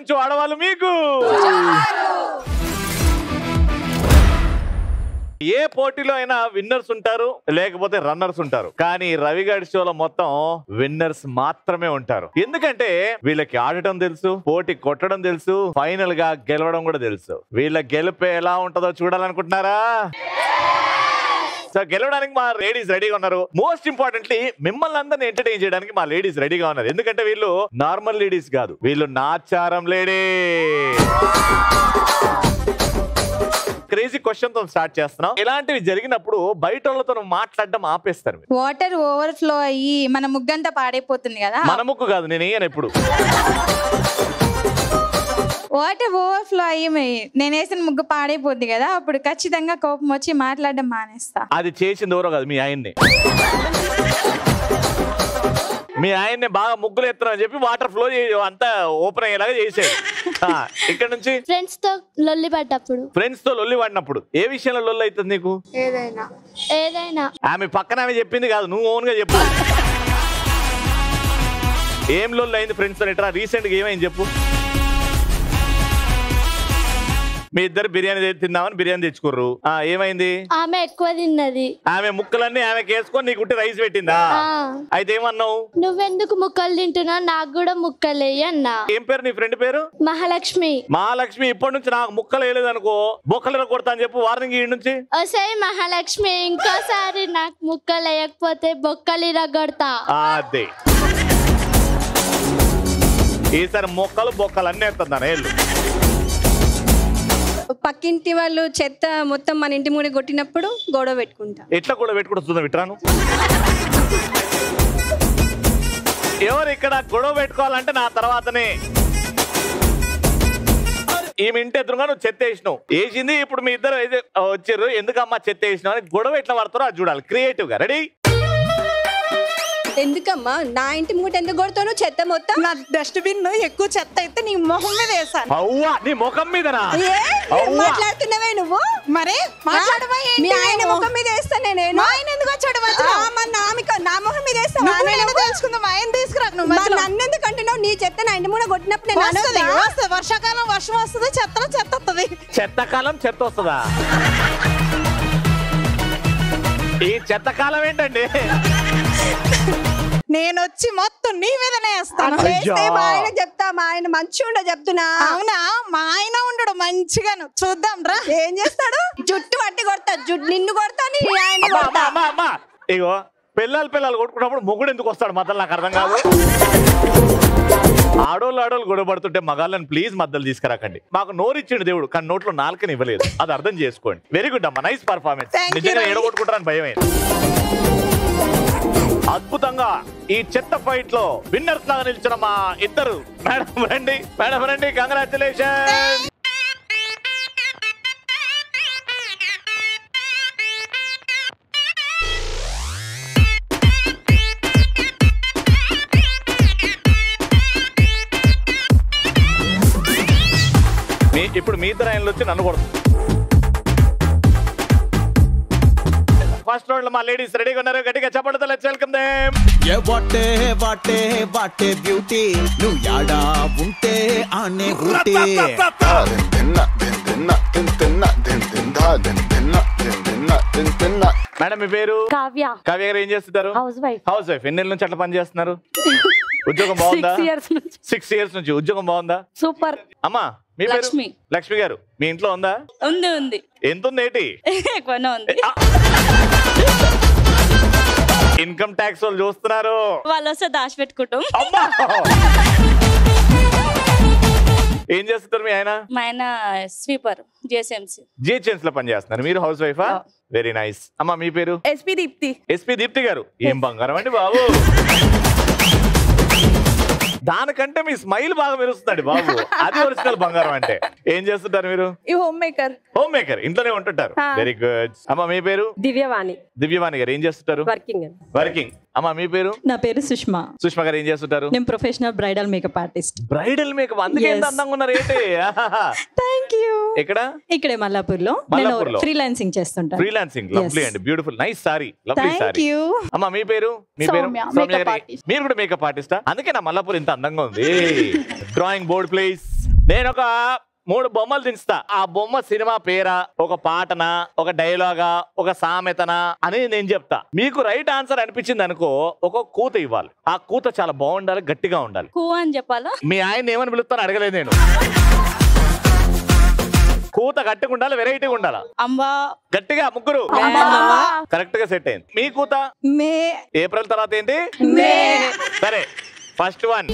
వచ్చు ఆడవాళ్ళు మీకు ఏ పోటీలో అయినా విన్నర్స్ ఉంటారు లేకపోతే రన్నర్స్ ఉంటారు కానీ రవిగాడి షోలో మొత్తం విన్నర్స్ మాత్రమే ఉంటారు ఎందుకంటే వీళ్ళకి ఆడటం తెలుసు పోటీ కొట్టడం తెలుసు ఫైనల్ గా గెలవడం కూడా తెలుసు వీళ్ళ గెలుపు ఎలా ఉంటుందో చూడాలనుకుంటున్నారా సో గెలవడానికి మా లేడీస్ రెడీగా ఉన్నారు మోస్ట్ ఇంపార్టెంట్లీ మిమ్మల్ని అందరిని ఎంటర్టైన్ చేయడానికి మా లేడీస్ రెడీగా ఉన్నారు ఎందుకంటే వీళ్ళు నార్మల్ లేడీస్ కాదు వీళ్ళు నాచారం లేడీ క్రేజీ క్వశ్చన్ తో స్టార్ట్ చేస్తున్నాం ఇలాంటివి జరిగినప్పుడు బయట వాళ్ళతో మాట్లాడడం ఆపేస్తారు మీరు. వాటర్ ఓవర్ఫ్లో అయ్యి మన ముగ్గంతా పాడైపోతుంది కదా మన ముక్కు కాదు నేను వేయను ఎప్పుడు వాటర్ ఓవర్ఫ్లో అయ్యి మే- నేను వేసిన ముగ్గు పాడైపోద్ది కదా అప్పుడు ఖచ్చితంగా కోపం వచ్చి మాట్లాడడం మానేస్తా అది చేసింది ఎవరో కాదు మీ ఆయన్ని మీ ఆయన్ని బాగా ముగ్గులు ఎత్తున్నా చెప్పి వాటర్ ఫ్లో అంతా ఓపెన్ అయ్యేలాగా చేసేది ఆ, ఇక్కడ నుంచి ఫ్రెండ్స్ తో లొల్లి పడ్డప్పుడు ఫ్రెండ్స్ తో లొల్లి పడినప్పుడు ఏ విషయంలో లొల్లి అవుతుంది నీకు ఏదైనా ఏదైనా ఆమె పక్కన ఆమె చెప్పింది కాదు నువ్వు ఓన్ గా చెప్పు ఏం లొల్లి అయింది ఫ్రెండ్స్ తో ఇట్లా రీసెంట్ గా ఏమైంది చెప్పు మీ ఇద్దరు బిర్యానీ తె- తిందామని బిర్యానీ తెచ్చుకోర్రు ఆ ఏమైంది ఆమె ఎక్కువ తిన్నది ఆమె ముక్కలన్నీ ఆమెకి వేసుకొని నీకు ఉట్టి రైస్ పెట్టిందా ఆ, అయితే ఏమన్నావు నువ్వెందుకు ముక్కలు తింటున్నావు నాకు కూడా ముక్కలేయి అన్నా ఏం పేరు నీ ఫ్రెండ్ పేరు మహాలక్ష్మి మహాలక్ష్మి ఇప్పటి నుంచి నాకు ముక్కలు వేయలేదు అనుకో బొక్కలు కొడతా అని చెప్పు వార్నింగ్ ఈ నుంచి ఒసే మహాలక్ష్మి ఇంకోసారి నాకు ముక్కలు వేయకపోతే బొక్కలు ఇరగొడతా అదే ఈసారి మొక్కలు బొక్కలు అన్నీ ఎత్తుందా ఏళ్ళు పక్కింటి వాళ్ళు చెత్త మొత్తం మన ఇంటి ముందు కొట్టినప్పుడు గొడవ పెట్టుకుంటా ఎట్లా కూడా పెట్టుకుంటూ చూద్దాం విట్రాను ఎవరు ఇక్కడ గొడవ పెట్టుకోవాలంటే నా తర్వాతనే ఈమె ఇంటి ఎదురుగా నువ్వు చెత్త వేసినావు వేసింది ఇప్పుడు మీ ఇద్దరు అయితే వచ్చారు ఎందుకమ్మా చెత్త వేసినావు అని గొడవ ఎట్లా పడతారో అది చూడాలి క్రియేటివ్ గా రెడీ ఎందుకమ్మా నా ఇంటి ముందు ఎందుకు కొడతాను చెత్త మొత్తం నా డస్ట్బిన్ ఎక్కువ చెత్త అయితే నీ మొహం మీద వేసాను అవ్వా నీ ముఖం మీదనా ఏ? ఏం అవ్వా. మాట్లాడుతున్నావే నువ్వు మరే మాట్లాడవా ఏంటి మీ ఆయన నువ్వు? ముఖం మీద వేస్తాను నేను మా ఆయన ఎందుకు వచ్చాడు మధ్యలో? ఆ, మరి నా మిక- నా ముఖం మీద వేస్తావా? నువ్వు నేను నువ్వు? తెలుసుకుందాం మా ఆయన తీసుకురా నువ్వు మరి మధ్యలో. నన్ను ఎందుకు అంటున్నావు నీ చెత్త నా ఇంటి ముందు కొట్టినప్పుడు నేను వస్తది అనొద్దా? వస్తది వర్షాకాలం వర్షం వస్తుంది చెత్తలో చెత్త వస్తుంది చెత్తకాలం చెత్త వస్తుందా ఈ చెత్తకాలం ఏంటండి నేను వచ్చి మొత్తం నీ మీదనే వేస్తాను అయ్యో. చేస్తే మా ఆయన చెప్తా మా ఆయన మంచి ఉండ చెప్తున్నా అవునా మా ఆయన ఉండడు మంచిగాను చూద్దాం రా ఏం చేస్తాడు జుట్టు పట్టి కొడతా జుట్టు నిన్ను కొడతా నీ ఆయన అమ్మా, కొడతా అమ్మా, అమ్మా, అమ్మా. ఇగో పిల్లలు పిల్లలు కొట్టుకున్నప్పుడు మొగుడు ఎందుకు వస్తాడు మధ్యలో నాకు అర్థం కాదు ఆడోళ్ళు ఆడోళ్ళు గొడవ పడుతుంటే మగాళ్ళని ప్లీజ్ మధ్యలో తీసుకురాకండి మాకు నోరు ఇచ్చిండు దేవుడు కానీ నోట్లో నాలుకని ఇవ్వలేదు అది అర్థం చేసుకోండి వెరీ గుడ్ అమ్మా నైస్ పర్ఫార్మెన్స్ Thank you, నిజంగా Ravi. ఎడగొట్టుకుంటారని భయమే అద్భుతంగా ఈ చెత్త ఫైట్ లో విన్నర్స్ లాగా నిలిచిన మా ఇద్దరు మేడం రండి మేడం రండి కంగ్రాచులేషన్ మీ ఇప్పుడు మీ ఇద్దరు ఆయనలు వచ్చి నన్ను కొడుతుంది ఫస్ట్ రౌండ్ లో మా లేడీస్ రెడీగా ఉన్నారు గట్టిగా చెప్పండి లెట్స్ వెల్కమ్ దేమ్ ఏ వాటే వాటే వాటే బ్యూటీ నువ్వు యాడా ఉంటే ఆనే ఊటీ మేడం మీ పేరు కావ్య కావ్య గారు ఏం చేస్తుంటారు హౌస్ వైఫ్ హౌస్ వైఫ్ ఎన్ని నెలల నుంచి అట్లా పని చేస్తున్నారు ఉద్యోగం బాగుందా సిక్స్ ఇయర్స్ నుంచి సిక్స్ ఇయర్స్ నుంచి ఉద్యోగం బాగుందా సూపర్ అమ్మా మీ పేరు లక్ష్మి. లక్ష్మి గారు మీ ఇంట్లో ఉందా ఉంది ఉంది ఎంత ఉంది ఏంటి ఎక్కువనే ఉంది ఇన్కమ్ ట్యాక్స్ వాళ్ళు చూస్తున్నారు వాళ్ళు వస్తే దాచిపెట్టుకుంటాం అమ్మా ఏం చేస్తుంటారు మీ ఆయన మా ఆయన స్వీపర్ జిఎస్ఎంసి జిహెచ్ఎన్స్ లో పని చేస్తున్నారు మీరు హౌస్ వైఫా వెరీ నైస్ అమ్మా మీ పేరు ఎస్పీ దీప్తి ఎస్పీ దీప్తి గారు ఏం బంగారం అండి బాబు దానికంటే మీ స్మైల్ బాగా మెరుస్తుందండి బాబు అది ఒరిజినల్ బంగారం అంటే ఏం చేస్తుంటారు మీరు ఈ హోమ్ మేకర్ హోమ్ మేకర్ ఇంట్లోనే ఉంటుంటారు ఆ. వెరీ గుడ్ అమ్మా మీ పేరు దివ్యవాణి దివ్యవాణి గారు ఏం చేస్తుంటారు వర్కింగ్ వర్కింగ్ అమ్మా మీ పేరు నా పేరు సుష్మా సుష్మా గారు ఏం చేస్తుంటారు నేను professional bridal makeup artist bridal makeup అందుకే ఎంత Yes. అందంగా ఉన్నారు ఏంటి థ్యాంక్ యూ ఎక్కడ ఇక్కడే మల్లాపూర్ లో నేను మల్లాపూర్లో? ఫ్రీలాన్సింగ్ చేస్తుంటాను ఫ్రీలాన్సింగ్ లవ్లీ Yes. అండి beautiful nice sorry lovely thank sorry you అమ్మా మీ పేరు మీ పేరు సౌమ్య, సౌమ్య makeup గారు. artist. మీరు కూడా మేకప్ ఆర్టిస్టా అందుకే నా మల్లాపూర్ ఇంత అందంగా ఉంది డ్రాయింగ్ బోర్డ్ ప్లీజ్ నేను ఒక మూడు బొమ్మలు దించుతా ఆ బొమ్మ సినిమా పేరా ఒక పాటనా ఒక డైలాగా ఒక సామెతనా అని నేను చెప్తా మీకు రైట్ ఆన్సర్ అనిపించింది అనుకో ఒక కూత ఇవ్వాలి ఆ కూత చాలా బాగుండాలి గట్టిగా ఉండాలి కూ అని చెప్పాలా మీ ఆయన ఏమని పిలుస్తాను అడగలేదు నేను కూత గట్టిగా ఉండాలి వెరైటీగా ఉండాలా అంబా గట్టిగా ముగ్గురు కరెక్ట్ గా సెట్ అయింది మీ కూత మే ఏప్రిల్ తర్వాత ఏంటి మే సరే ఫస్ట్ వన్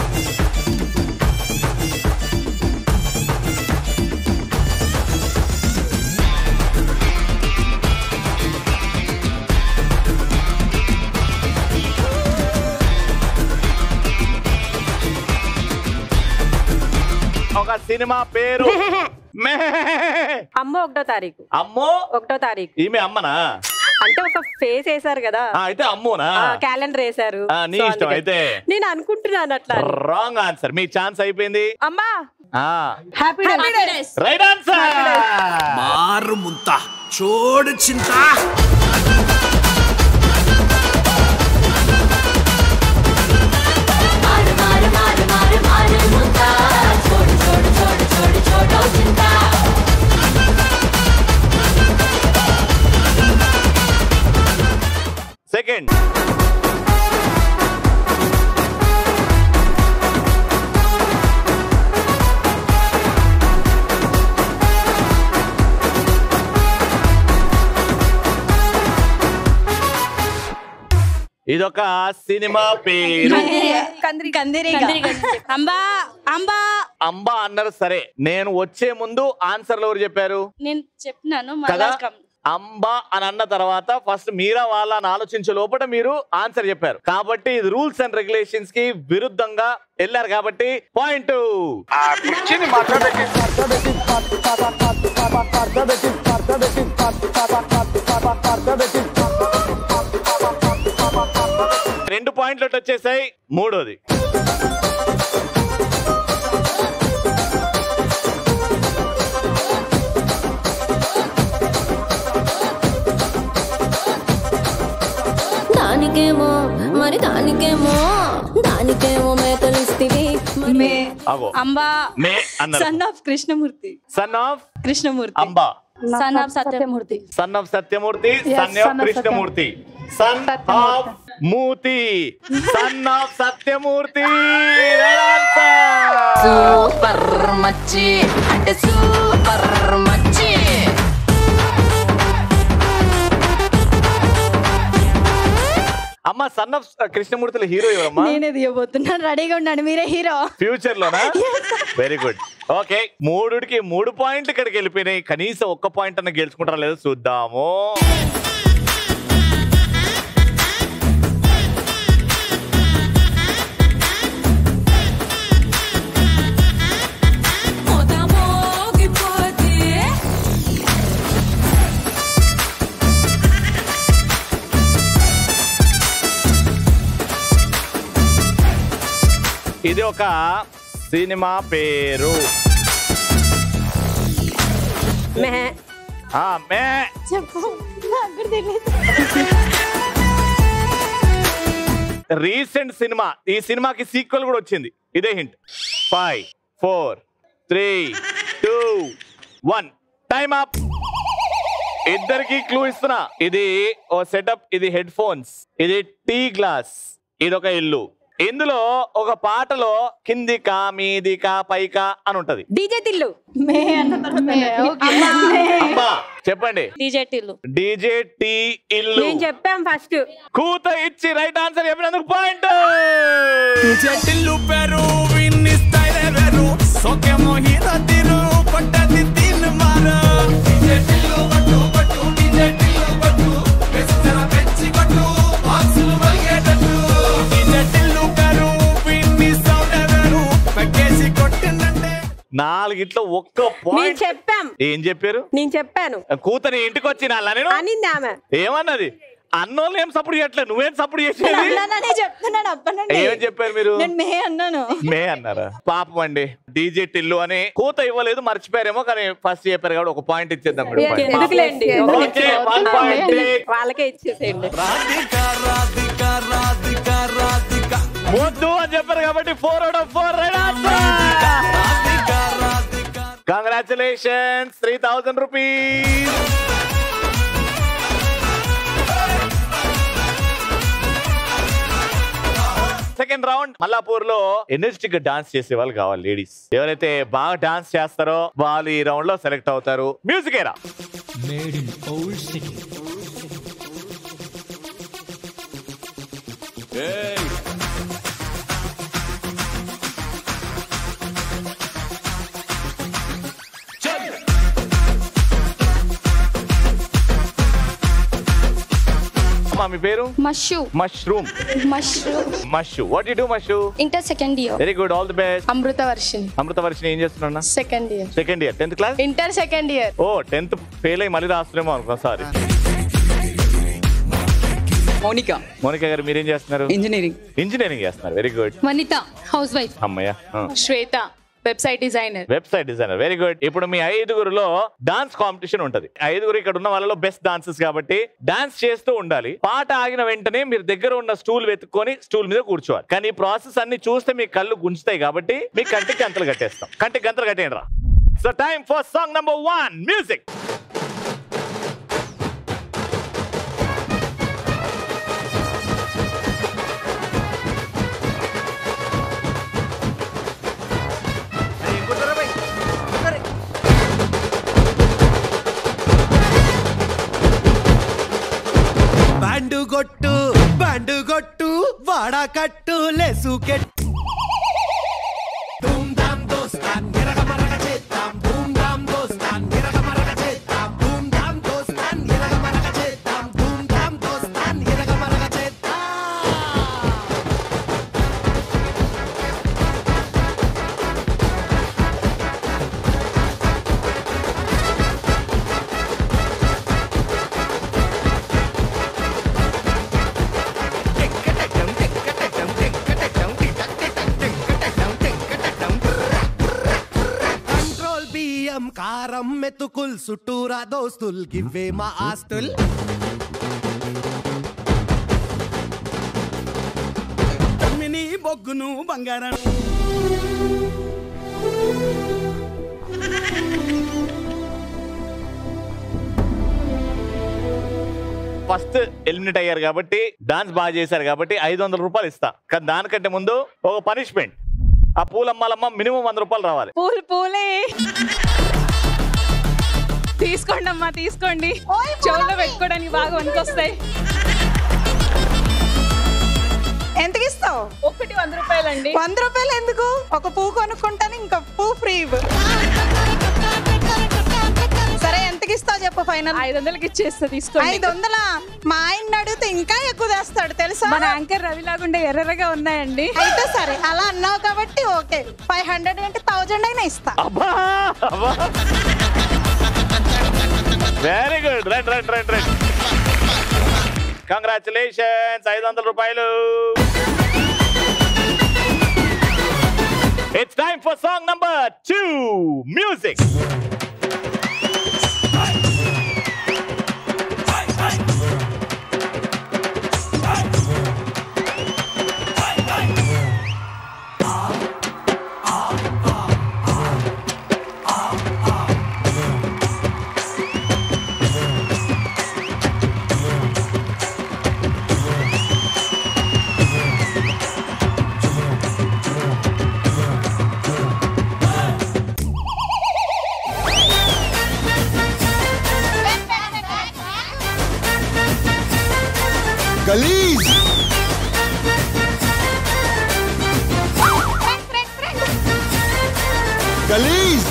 ఒక సినిమా పేరు మే అమ్మ ఒకటో తారీఖు అమ్మో ఒకటో తారీఖు ఈమె అమ్మనా అంటే ఒక ఫేస్ వేసారు కదా ఆ, అయితే అమ్మోనా క్యాలెండర్ వేసారు ఆ, నీ So ఇష్టం అందుకని. అయితే నేను అనుకుంటున్నాను అట్లా అని. రాంగ్ ఆన్సర్ మీ ఛాన్స్ అయిపోయింది అమ్మా ఆ హ్యాపీ రైట్ ఆన్సర్ మారు ముంత చోడు చింత సెకండ్ ఇదొక సినిమా పేరు కందిరి కందిరి అంబా అంబా అంబా అన్నారు సరే నేను వచ్చే ముందు ఆన్సర్లు ఎవరు చెప్పారు నేను చెప్పినాను కదా మళ్ళా కం- అంబా అని అన్న తర్వాత ఫస్ట్ మీరా వాళ్ళ అని ఆలోచించే లోపల మీరు ఆన్సర్ చెప్పారు కాబట్టి ఇది రూల్స్ అండ్ రెగ్యులేషన్స్ కి విరుద్ధంగా వెళ్ళారు కాబట్టి పాయింట్ రెండు పాయింట్లు అటు వచ్చేసాయి మూడోది దానికేమో మరి దానికేమో దానికేమో మేకలిస్తివి మే అగో అంబా మే అన్నారు son of Krishnamurthy son of Krishnamurthy అంబా son of Satyamurthy son of Satyamurthy son of Krishnamurthy son of Murthy son of Satyamurthy Right answer. Super మచ్చి అంటే సూపర్ మచ్చి అమ్మ సన్ ఆఫ్ కృష్ణమూర్తిలో హీరో ఎవరమ్మా నేనే దిగబోతున్నాను రెడీగా ఉన్నాను మీరే హీరో ఫ్యూచర్ లోనా వెరీ గుడ్ ఓకే మూడుకి మూడు పాయింట్లు ఇక్కడికి వెళ్ళిపోయినాయి కనీసం ఒక్క పాయింట్ అన్న గెలుచుకుంటారా లేదో చూద్దాము ఇది ఒక సినిమా పేరు మెహ ఆ మే రీసెంట్ సినిమా ఈ సినిమాకి సీక్వెల్ కూడా వచ్చింది ఇదే hint five four three two one time up ఇద్దరికి క్లూ ఇస్తున్నా ఇది ఓ సెటప్ ఇది హెడ్ ఫోన్స్ ఇది టీ గ్లాస్ ఇది ఒక ఇల్లు ఇందులో ఒక పాటలో కిందికా మీదికా పైకా అని ఉంటది డీజే తిల్లు మే అన్న తర్వాత అమ్మా చెప్పండి డీజే టిల్లు డీజే టీ ఇల్లు నేను చెప్పాం ఫస్ట్ కూత ఇచ్చి రైట్ ఆన్సర్ చెప్పినందుకు పాయింట్ చెట్టిల్లు పెరు విన్ని స్టైల్ వేరు సోకేమో హీరో తీరు కొట్టది తిన్ మారు చెట్టిల్లు పట్టు పట్టు చెట్టిల్లు పట్టు వెచ్చన పెంచి కొట్టు బాక్సులు మలిగేటట్టు చెట్టిల్లు పెరు విన్ని సౌండ్ వేరు పక్కేసి కొట్టిందంటే నాలుగిట్లో ఒక్క నేను పాయింట్ చెప్పాం ఏం చెప్పారు నేను చెప్పాను కూతని ఇంటికి వచ్చిన నేను అనింది ఆమె ఏమన్నది అన్నోళ్ళు ఏం సపోర్ట్ చేయట్లేదు నువ్వేం సపోర్ట్ చేసేది అన్నాననే చెప్తున్నాను అప్పనండి ఏం చెప్పారు మీరు నేను మే అన్నాను మే అన్నారా పాపం అండి డీజే టిల్లు అని కూత ఇవ్వలేదు మర్చిపోయారేమో కానీ ఫస్ట్ చెప్పారు కాబట్టి ఒక పాయింట్ ఇచ్చేద్దాం ఇప్పుడు point. ఎందుకులేండి ఓకే వన్ పాయింట్ వాళ్ళకే ఇచ్చేసేయండి రాధిక రాధిక రాధిక రాధిక వద్దు అని చెప్పారు కాబట్టి four out of four right Radhika congratulations three thousand rupees second round Mallapur లో ఎనర్జెటిక్ గా డాన్స్ చేసే వాళ్ళు కావాలి లేడీస్ ఎవరైతే బాగా డాన్స్ చేస్తారో వాళ్ళు ఈ రౌండ్ లో సెలెక్ట్ అవుతారు మ్యూజిక్ ఏరా Made in old city. అమ్మా మీ పేరు మషు మష్రూమ్ మషు మషు వాట్ యు డూ మషు inter second year very good all the best Amrutha Varshini Amrutha Varshini ఏం చేస్తున్నా second year second year tenth class inter second year ఓ టెన్త్ ఫెయిల్ అయ్యి మళ్ళీ రాస్తున్నామో అనుకో సారీ మౌనిక మోనికా గారు మీరేం చేస్తున్నారు ఇంజనీరింగ్ ఇంజనీరింగ్ చేస్తున్నారు very good Vanitha housewife అమ్మయ్య Shweta website designer website designer very good ఇప్పుడు మీ ఐదుగురులో డాన్స్ కాంపిటీషన్ ఉంటది ఐదుగురు ఇక్కడ ఉన్న వాళ్ళలో బెస్ట్ డాన్సెస్ కాబట్టి డాన్స్ చేస్తూ ఉండాలి పాట ఆగిన వెంటనే మీరు దగ్గర ఉన్న స్టూల్ వెతుక్కొని స్టూల్ మీద కూర్చోవాలి కానీ ఈ ప్రాసెస్ అన్ని చూస్తే మీ కళ్ళు గుంజుతాయి కాబట్టి మీ కంటికి గంతలు కట్టేస్తాం కంటికి గంతలు కట్టేయండి రా so time for song number one music band కొట్టు బ్యాండు కొట్టు వాడా కట్టు లెసు కెట్టు ధూమ్ ధామ్ దోస్తాన్ ఎరగ మరగ చేద్దాం ధూమ్ ధామ్ దోస్తాన్ ఎరగ మరగ చేద్దాం ధూమ్ ధామ్ దోస్తాన్ ఎరగ మరగ చేద్దాం ధూమ్ ధామ్ దోస్తాన్ ఎరగ మరగ చేద్దాం కంట్రోల్ బియ్యం కారం మెతుకుల్ చుట్టూరా దోస్తుల్ గివ్వే మా ఆస్తుల్ మినీ బొగ్గును బంగారం ఫస్ట్ ఎలిమినేట్ అయ్యారు కాబట్టి డాన్స్ బాగా చేశారు కాబట్టి ఐదు వందల రూపాయలు ఇస్తా కానీ దానికంటే ముందు ఒక పనిష్మెంట్ ఆ పూలమ్మాలమ్మ మినిమం వంద రూపాయలు రావాలి పూలు పూలే తీసుకోండి అమ్మా తీసుకోండి చెవుల్లో పెట్టుకోవడానికి బాగా వస్తాయి ఎంతకి ఇస్తావు ఒకటి వంద రూపాయలండి వంద రూపాయలు ఎందుకు ఒక పువ్వు కొనుక్కుంటాను ఇంకా పువ్వు ఫ్రీ సరే ఎంతకి ఇస్తావు చెప్పు ఫైనల్ ఐదు వందలకి ఇచ్చేస్తా తీసుకోండి ఐదు వందల మా ఆయన అడిగితే ఇంకా ఎక్కువ తెస్తాడు తెలుసా మన యాంకర్ రవి లాగుండే ఎర్రగా ఉన్నాయండి అయితే సరే అలా అన్నావు కాబట్టి ఓకే ఫైవ్ హండ్రెడ్ అంటే థౌజండ్ అయినా ఇస్తా అబ్బా అబ్బా very good right right right right congratulations ఐదు వందల రూపాయలు it's time for song number two music గలీజ్ గలీజ్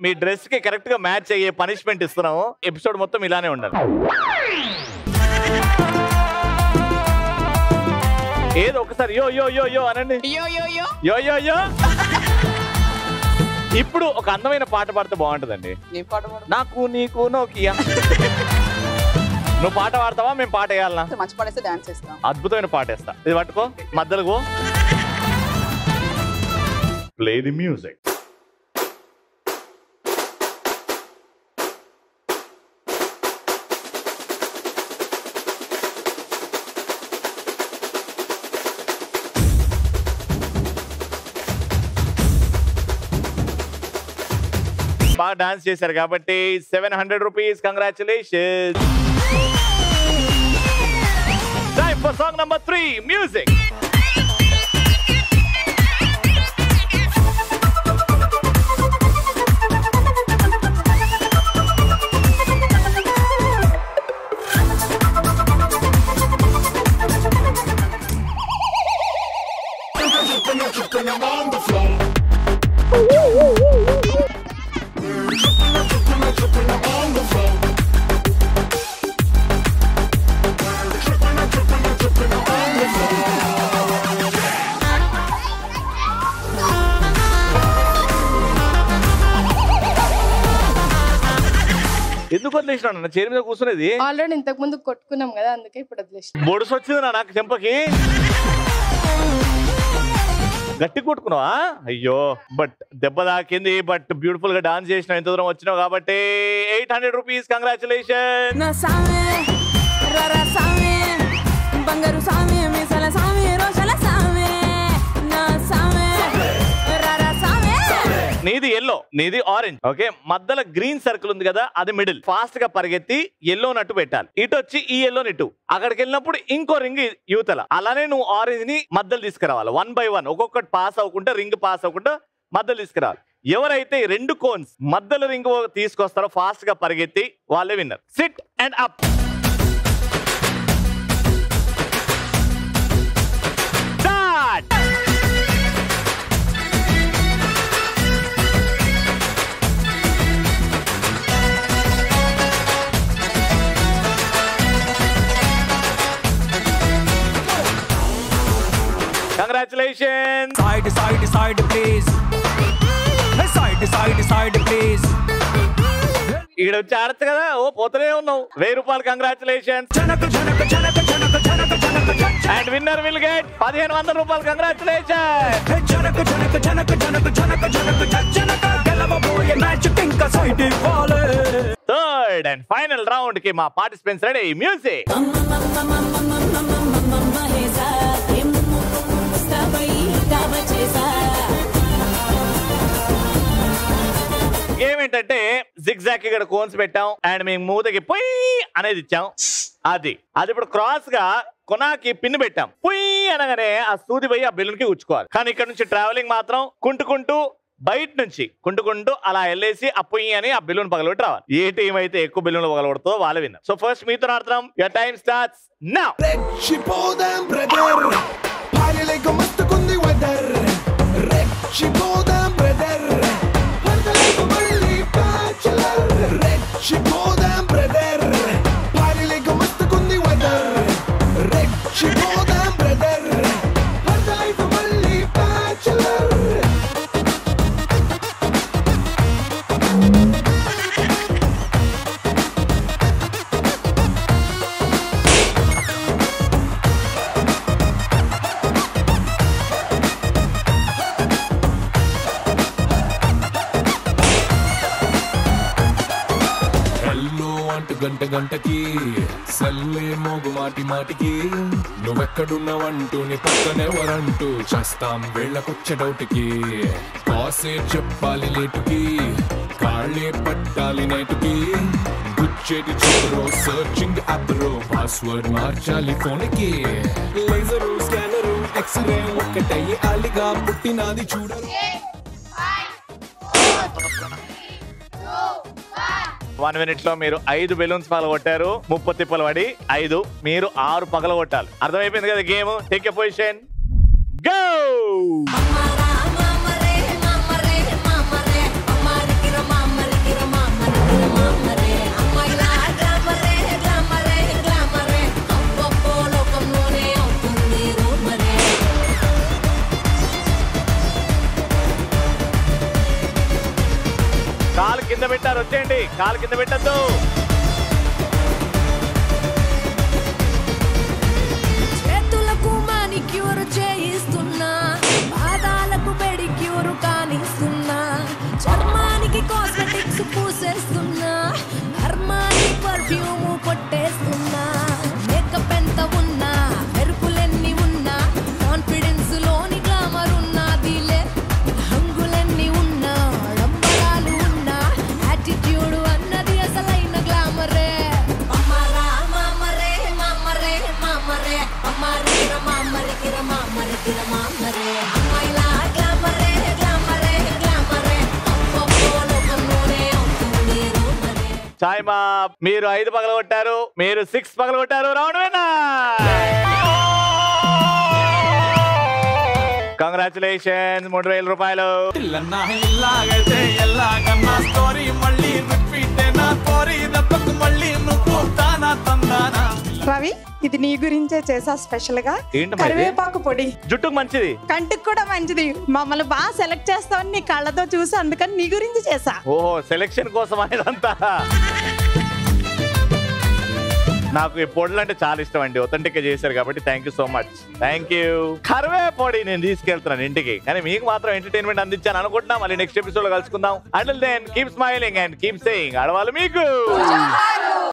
మీ డ్రెస్ కి కరెక్ట్ గా మ్యాచ్ అయ్యే పనిష్మెంట్ ఇస్తున్నాము ఎపిసోడ్ మొత్తం ఇలానే ఉండాలి ఏదో ఒకసారి యో యో యో యో అనండి యో యో యో యో యో యో ఇప్పుడు ఒక అందమైన పాట పాడితే బాగుంటుందండి నేను పాట పాడు నాకు నీకు నోకియా నువ్వు పాట పాడతావా మేము పాట వేయాలనా మంచి పాడేస్తే డాన్స్ చేస్తాం అద్భుతమైన పాట వేస్తా ఇది పట్టుకో మధ్యలో గో ప్లే ది మ్యూజిక్ బాగా డాన్స్ చేశారు కాబట్టి seven hundred rupees congratulation time for song number three music ఎందుకు వదిలేసినాడు నా చైర్ మీద కూర్చునేది ఆల్రెడీ ఇంతకు ముందు కొట్టుకున్నాం కదా అందుకే ఇప్పుడు వదిలేసిన బొడుసు వచ్చింది నా నాకు చెంపకి గట్టి కొట్టుకున్నావా అయ్యో బట్ దెబ్బ తాకింది బట్ బ్యూటిఫుల్ గా డాన్స్ చేసిన ఎంత దూరం వచ్చినావు కాబట్టి ఎయిట్ హండ్రెడ్ రూపీస్ కంగ్రాచులేషన్ నా సామే రరా సామే బంగారు సామే మీసల సామే రోషల సామే నా సామే రరా సామే నీది ఎల్లో నీది ఆరెంజ్ ఓకే మధ్యలో గ్రీన్ సర్కిల్ ఉంది కదా అది మిడిల్ ఫాస్ట్ గా పరిగెత్తి ఎల్లో నట్టు పెట్టాలి ఇటు వచ్చి ఈ ఎల్లో నిట్టు అక్కడికి వెళ్ళినప్పుడు ఇంకో రింగ్ యువతల అలానే నువ్వు ఆరెంజ్ ని మధ్యలో తీసుకురావాలి వన్ బై వన్ ఒక్కొక్కటి పాస్ అవ్వకుండా రింగ్ పాస్ అవ్వకుండా మధ్యలో తీసుకురావాలి ఎవరైతే ఈ రెండు కోన్స్ మధ్యలో రింగ్ తీసుకొస్తారో ఫాస్ట్ గా పరిగెత్తి వాళ్ళే winner sit and up start congratulation Side, side, side, please. Hey, Side, side, side, please. ఇక్కడ వచ్చి ఆడచ్చు కదా ఓ పోతూనే ఉన్నావు వెయ్యి రూపాయలు congratulation Janaka, janaka, janaka, janaka, janaka, janaka, janaka. And winner will get పదిహేను వందల రూపాయలు congratulation Hey, janaka, janaka, janaka, janaka, janaka, janaka, janaka, janaka. గెలవబోయే మ్యాచ్ ఇంకా సైడ్ ఇవ్వాలి థర్డ్ అండ్ ఫైనల్ రౌండ్ కి మా పార్టిసిపెంట్స్ రెడీ మ్యూజిక్ మహేసా ఏం ముస్తాబై కావ చేసా గేమ్ ఏంటంటే జిగ్జాక్ ఇక్కడ కోన్స్ పెట్టాం అండ్ మేము మూతకి పొయ్ అనేది ఇచ్చాం అది అది ఇప్పుడు క్రాస్ గా కొనాకి పిన్ పెట్టాం పొయ్ అనగానే ఆ సూది పోయి ఆ బెలూన్ కి ఉచ్చుకోవాలి కానీ ఇక్కడ నుంచి ట్రావెలింగ్ మాత్రం కుంటుకుంటూ బయట నుంచి కుంటుకుంటూ అలా వెళ్ళేసి ఆ పొయ్యి అని ఆ బెలూన్ పగలబెట్టి రావాలి ఏ టీం అయితే ఎక్కువ బెలూన్ పగలబడుతుందో వాళ్ళ విన్నర్ సో ఫస్ట్ మీతో ఆడుతున్నాం యర్ టైం స్టార్ట్స్ నౌ రెచ్చిపోదాం బ్రదర్ పాయలేక మస్తుకుంది వెదర్ రెచ్చిపోదాం బ్రదర్ వరదలకు మళ్ళీ బ్యాచులర్ రెచ్చిపోదాం బ్రదర్ పాయలేక మస్తుకుంది వెదర్ రెచ్చిపోదాం బ్రదర్ వరదలకు మళ్ళీ బ్యాచులర్ హెల్లో అంటూ గంట గంటకి సల్లే మోగు మాటి మాటికి నువ్వెక్కడున్నావంటూ నీ పక్కనెవరంటూ చేస్తాం వేళ్ళకొచ్చే డౌట్కి కాసే చెప్పాలి లేటుకి కాళ్ళే పట్టాలి నేటుకి గుచ్చేటి చూడరో సర్చింగ్ యాప్ రో పాస్వర్డ్ మార్చాలి ఫోన్కి లేజరు స్కానరు ఎక్స్రే ఒక్కటయ్యి అలిగా పుట్టినాది చూడరు వన్ మినిట్ లో మీరు ఐదు బెలూన్స్ పగలగొట్టారు ముప్పై తిప్పలు పడి ఐదు మీరు ఆరు పగలగొట్టాలి అర్థమైపోయింది కదా game take a position go మామరే మామరే మామరే మామరే కూర్చోండి కాలు కింద పెట్టద్దు చేతులకు మానిక్యూర్ చేయిస్తున్నా పాదాలకు పెడిక్యూర్ కానిస్తున్నా చర్మానికి కాస్మెటిక్స్ పూసేస్తున్నా ధర్మానికి పర్ఫ్యూమ్ కొట్టేస్తున్నా మేకప్ ఎంత ఉన్నా మెరుపులెన్ని ఉన్నా కాన్ఫిడెన్స్ లోని గ్లామర్ ఉన్నదిలే హంగులెన్ని ఉన్నా డంబరాలు ఉన్నా యాటిట్యూడ్ అన్నది అసలైన గ్లామరే అమ్మరా మామరే మామరే మామరే అమ్మారికిర మామరికిర మామరికిర మామరే అమ్మాయిలా గ్లామరే గ్లామరే గ్లామరే అబ్బబ్బో లోకంలోనే అవుతుంది రూమరే చాయ్ మా మీరు ఐదు పగల కొట్టారు మీరు సిక్స్ పగల కొట్టారు రౌండ్ కంగ్రాచులేషన్ మూడు వేల రూపాయలు ఇల్లన్నా ఇల్లాగైతే ఎల్లాగన్నా స్టోరీ మళ్ళీ రిపీట్ నా కోరి దెబ్బకు మళ్ళీ నువ్వు తానా తందానా రవి ఇది నీ గురించే చేసా స్పెషల్ గా ఏంటమ్మా ఇది? కరివేపాకు పొడి జుట్టుకు మంచిది కంటికి కూడా మంచిది మమ్మల్ని బాగా సెలెక్ట్ చేస్తావని నీ కళ్ళతో చూసి అందుకని నీ గురించి చేసా ఓహో సెలెక్షన్ కోసం ఇదంతా నాకు ఈ పొడులు అంటే చాలా ఇష్టం అండి ఒతంటిక చేశారు కాబట్టి thank you so much thank you కరివే పొడి నేను తీసుకెళ్తున్నాను ఇంటికి కానీ మీకు మాత్రం ఎంటర్టైన్మెంట్ అందించాను అనుకుంటున్నా మళ్ళీ నెక్స్ట్ ఎపిసోడ్ లో కలుసుకుందాం and then keep smiling and keep saying ఆడవాళ్ళు మీకు